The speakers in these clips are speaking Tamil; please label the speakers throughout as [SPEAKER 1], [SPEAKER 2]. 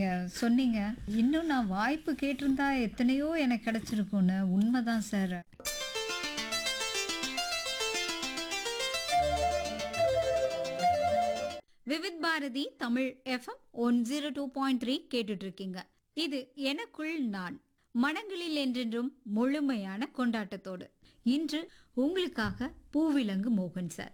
[SPEAKER 1] சொன்னீங்க இன்னும் நான் வாய்ப்பு கேட்டிருந்தா எத்தனையோ எனக்கு கிடைச்சிருக்கும்னு உண்மைதான் sir Vividh Bharati Tamil F M one zero two point three கேட்டுட்டு இருக்கீங்க இது எனக்குள் நான் மனங்களில் என்றென்றும் முழுமையான கொண்டாட்டத்தோடு இன்று உங்களுக்காக பூவிலங்கு மோகன் சார்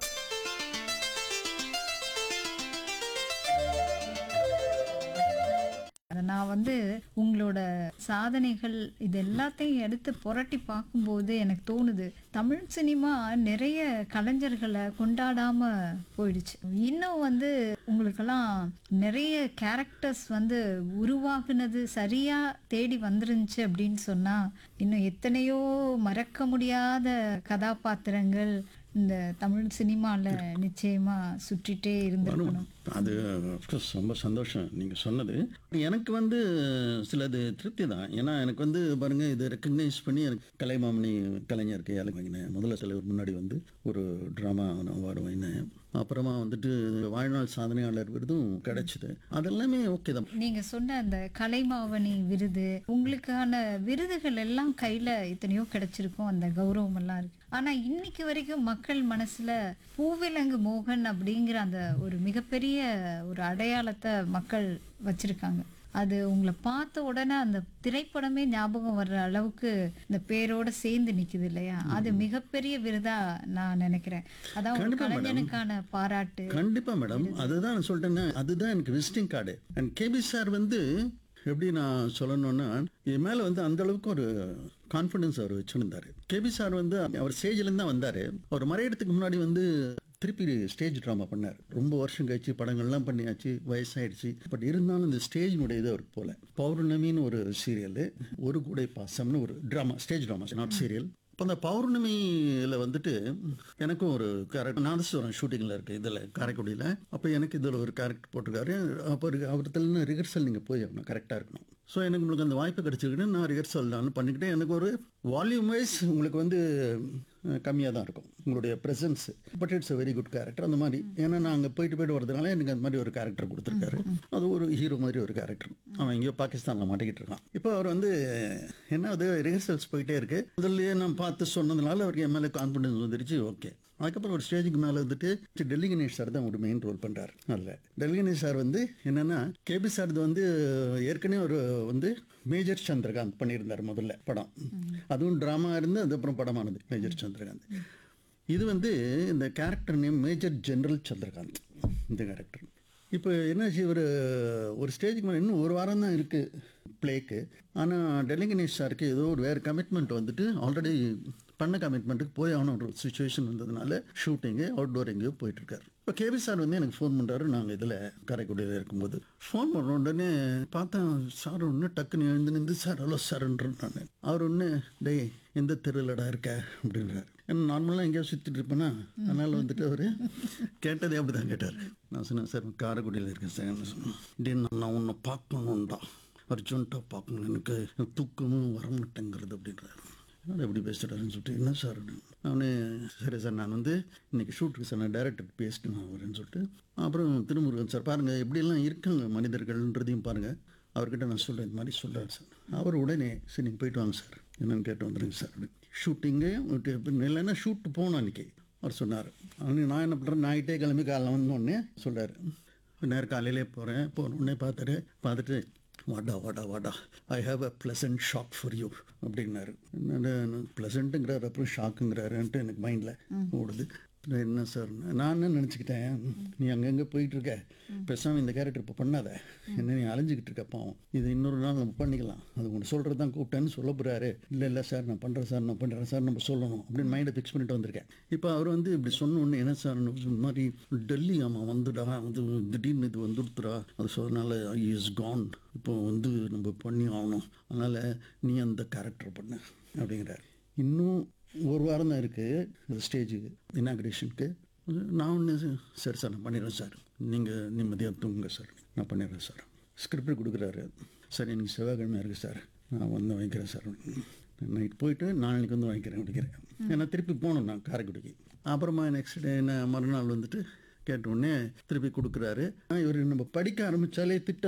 [SPEAKER 1] அத நான் வந்து உங்களோட சாதனைகள் இது எல்லாத்தையும் எடுத்து புரட்டி பார்க்கும்போது எனக்கு தோணுது தமிழ் சினிமா நிறைய கலைஞர்களை கொண்டாடாம போயிடுச்சு இன்னும் வந்து உங்களுக்கெல்லாம் நிறைய கேரக்டர்ஸ் வந்து உருவாகுனது சரியா தேடி வந்துருந்துச்சு அப்படின்னு சொன்னா இன்னும் எத்தனையோ மறக்க முடியாத கதாபாத்திரங்கள் இந்த தமிழ் சினிமால நிச்சயமா சுற்றிட்டே இருந்திருக்கணும்
[SPEAKER 2] அது அஃப்கோர்ஸ் ரொம்ப சந்தோஷம் நீங்கள் சொன்னது எனக்கு வந்து சிலது திருப்தி தான் ஏன்னா எனக்கு வந்து பாருங்க இது ரெக்கக்னைஸ் பண்ணி எனக்கு கலைமாமணி கலைஞருக்கு ஏழை வாங்கினேன் முதல்ல தலைவர் முன்னாடி வந்து ஒரு ட்ராமா அவார்டு வாங்கினேன் அப்புறமா வந்துட்டு வாழ்நாள் சாதனையாளர் விருதும் கிடைச்சிது அதெல்லாமே ஓகே தான்
[SPEAKER 1] நீங்க சொன்ன அந்த கலைமாவணி விருது உங்களுக்கான விருதுகள் எல்லாம் கையில எத்தனையோ கிடைச்சிருக்கும் அந்த கௌரவம் எல்லாம் இருக்கு ஆனா இன்னைக்கு வரைக்கும் மக்கள் மனசுல பூவிலங்கு மோகன் அப்படிங்கிற அந்த ஒரு மிகப்பெரிய ஒரு அடையாளத்தை மக்கள் வச்சிருக்காங்க அது உங்களை பார்த்த உடனே அந்த திரைப்படமே ஞாபகம் வர்ற அளவுக்கு இந்த பேரோட சேர்ந்து நிக்குது இல்லையா அது மிகப்பெரிய விருதா நான் நினைக்கிறேன் அதான் ஒரு
[SPEAKER 2] கண்டிப்பா madam.
[SPEAKER 1] கலைஞனுக்கான பாராட்டு
[SPEAKER 2] கண்டிப்பா மேடம் அதுதான் நான் சொல்லிட்டேன்னா அதுதான் எனக்கு visiting card and K P sir வந்து எப்படி நான் சொல்லணும்னா இது மேல வந்து அந்த அளவுக்கு ஒரு கான்ஃபிடன்ஸ் அவர் வச்சுருந்தாரு கேபி சார் வந்து அவர் ஸ்டேஜ்லேருந்து தான் வந்தாரு அவர் மறையறதுக்கு முன்னாடி வந்து திருப்பி ஸ்டேஜ் ட்ராமா பண்ணார் ரொம்ப வருஷம் கழிச்சு படங்கள்லாம் பண்ணியாச்சு வயசாயிடுச்சு பட் இருந்தாலும் இந்த ஸ்டேஜினுடைய இது அவருக்கு போல பௌர்ணமின்னு ஒரு சீரியல் ஒரு கூடை பாசம்னு ஒரு drama stage drama not serial இப்போ அந்த பௌர்ணமியில் வந்துட்டு எனக்கும் ஒரு கேரக்டர் நாதஸ்வரம் ஷூட்டிங்கில் இருக்கு இதில் காரைக்குடியில் அப்போ எனக்கு இதில் ஒரு கேரக்டர் போட்டிருக்காரு அப்போ அவர்கிட்ட ரிஹர்சல் நீங்கள் போய் ஆகணும் கரெக்டாக இருக்கணும் ஸோ எனக்கு உங்களுக்கு அந்த வாய்ப்பு கிடைச்சிக்கிட்டு நான் ரிஹர்சல் நான் பண்ணிக்கிட்டே எனக்கு ஒரு வால்யூம் வைஸ் உங்களுக்கு வந்து கம்மியாக தான் இருக்கும் உங்களுடைய presence but it's a very good character அந்த மாதிரி ஏன்னா நான் அங்கே போயிட்டு போயிட்டு வரதுனால எனக்கு அந்த மாதிரி ஒரு கேரக்டர் கொடுத்துருக்காரு அது ஒரு ஹீரோ மாதிரி ஒரு கேரக்டர் அவன் எங்கேயோ பாகிஸ்தானில் மாட்டிக்கிட்டு இருக்கான் இப்போ அவர் வந்து என்ன அது ரிஹர்சல்ஸ் போயிட்டே இருக்கு முதல்லயே நான் பார்த்து சொன்னதுனால அவருக்கு என் மேலே கான்ஃபிடன்ஸ் வந்துருச்சு ஓகே அதுக்கப்புறம் ஒரு ஸ்டேஜுக்கு மேலே வந்துட்டு டெல்லி கணேஷ் சார் தான் ஒரு மெயின் ரோல் பண்ணுறாரு அதில் டெல்லி கணேஷ் சார் வந்து என்னன்னா கேபி சார் வந்து ஏற்கனவே ஒரு வந்து மேஜர் சந்திரகாந்த் பண்ணியிருந்தார் முதல்ல படம் அதுவும் ட்ராமா இருந்து அதுக்கப்புறம் படமானது மேஜர் சந்திரகாந்த் இது வந்து இந்த character name major general Chandrakant இந்த கேரக்டர் இப்போ என்னாச்சு ஒரு ஒரு ஸ்டேஜுக்கு மேலே இன்னும் ஒரு வாரம் தான் இருக்குது ப்ளேக்கு ஆனால் டெல்லி கணேஷ் சாருக்கு ஏதோ ஒரு வேறு கமிட்மெண்ட் வந்துட்டு ஆல்ரெடி பண்ண கமிட்மெண்ட்டுக்கு போய் ஆகணும் ஒரு சுச்சுவேஷன் வந்ததுனால ஷூட்டிங்கு அவுட்டோர் எங்கேயோ போயிட்டுருக்காரு இப்போ கேபி சார் வந்து எனக்கு ஃபோன் பண்ணுறாரு நாங்கள் இதில் காரைக்குடியில் இருக்கும்போது ஃபோன் பண்ண உடனே பார்த்தா சார் ஒன்று டக்குன்னு எழுந்து நின்று சார் ஹலோ சார்ன்றேன் நான் அவர் ஒன்று டேய் எந்த தெருவிலடா இருக்க அப்படின்றாரு ஏன்னா நார்மலாக எங்கேயோ சுற்றிட்டு இருப்பேனா அதனால் வந்துட்டு அவர் கேட்டதே அப்படி தான் கேட்டார் நான் சொன்னேன் சார் காரைக்குடியில் இருக்கேன் சார் சொன்னேன் டே நான் உன்னை பார்க்கணும்டா அர்ஜென்ட்டாக பார்க்கணும் எனக்கு தூக்கமும் வர மாட்டேங்கிறது அப்படின்றாரு என்னடா எப்படி பேசுகிறாருன்னு சொல்லிட்டு என்ன சார் அப்படின்னு அவனே சரி சார் நான் வந்து இன்னைக்கு ஷூட்டுக்கு சார் நான் டேரக்டர் பேசிட்டு நான் வரேன்னு சொல்லிட்டு அப்புறம் திருமுருகன் சார் பாருங்கள் எப்படியெல்லாம் இருக்காங்க மனிதர்கள்ன்றதையும் பாருங்கள் அவர்கிட்ட நான் சொல்கிறேன் இந்த மாதிரி சொல்கிறார் சார் அவர் உடனே சரி நீங்கள் போயிட்டு வாங்க சார் என்னன்னு கேட்டு வந்துடுங்க சார் ஷூட்டிங்கு இல்லைன்னா ஷூட்டு போகணும் அன்றைக்கி அவர் சொன்னார் அவனு நான் என்ன பண்ணுறேன் நாயிட்டே கிளம்பி காலைல வந்தோடனே சொல்கிறார் நேரம் காலையிலே போகிறேன் போனோடனே பார்த்துட்டு பார்த்துட்டு வாடா வாடா வாடா I have a pleasant shock for you அப்படின்னாரு என்ன ப்ளசண்ட்டுங்கிறாரு அப்புறம் ஷாக்குங்கிறாருன்ட்டு எனக்கு மைண்டில் ஓடுது அப்புறம் என்ன சார் நான் என்ன நினச்சிக்கிட்டேன் நீ அங்கங்கே போயிட்டு இருக்க பேசாமல் இந்த கேரக்டர் இப்போ பண்ணாத என்ன நீ அலைஞ்சிக்கிட்டு இருக்க பாவம் இது இன்னொரு நாள் நம்ம பண்ணிக்கலாம் அது உங்களுக்கு சொல்கிறது தான் கூப்பிட்டேன்னு சொல்ல போகிறாரு இல்லை இல்லை சார் நான் பண்ணுறேன் சார் நான் பண்ணுறேன் சார் நம்ம சொல்லணும் அப்படின்னு மைண்டை ஃபிக்ஸ் பண்ணிட்டு வந்திருக்கேன் இப்போ அவர் வந்து இப்படி சொன்ன உடனே என்ன சார் இந்த மாதிரி டெல்லி ஆமாம் வந்துடா வந்து திடீர்னு இது வந்துடுத்துடா அது சொன்னனால இஸ் கான் இப்போ வந்து நம்ம பண்ணி ஆகணும் அதனால் நீ அந்த கேரக்டர் பண்ணு அப்படிங்கிறார் இன்னும் ஒரு வாரம் தான் இருக்குது இந்த ஸ்டேஜுக்கு இனாக்ரேஷனுக்கு நான் ஒன்று சரி சார் நான் பண்ணிடுறேன் சார் நீங்கள் நிம்மதியாக தூங்குங்க சார் நான் பண்ணிடுறேன் சார் ஸ்கிரிப்ட் கொடுக்குறாரு சரி எனக்கு செவ்வாய்க்கிழமை இருக்குது சார் நான் வந்து வாங்கிக்கிறேன் சார் நைட் போயிட்டு நாளைக்கு வந்து வாங்கிக்கிறேன் அப்படிங்கிறேன் ஏன்னா திருப்பி போகணும் நான் காரைக்குடிக்கு அப்புறமா நெக்ஸ்ட் டே என்ன மறுநாள் வந்துட்டு கேட்ட உடனே திருப்பி கொடுக்குறாரு இவர் நம்ம படிக்க ஆரம்பித்தாலே திட்ட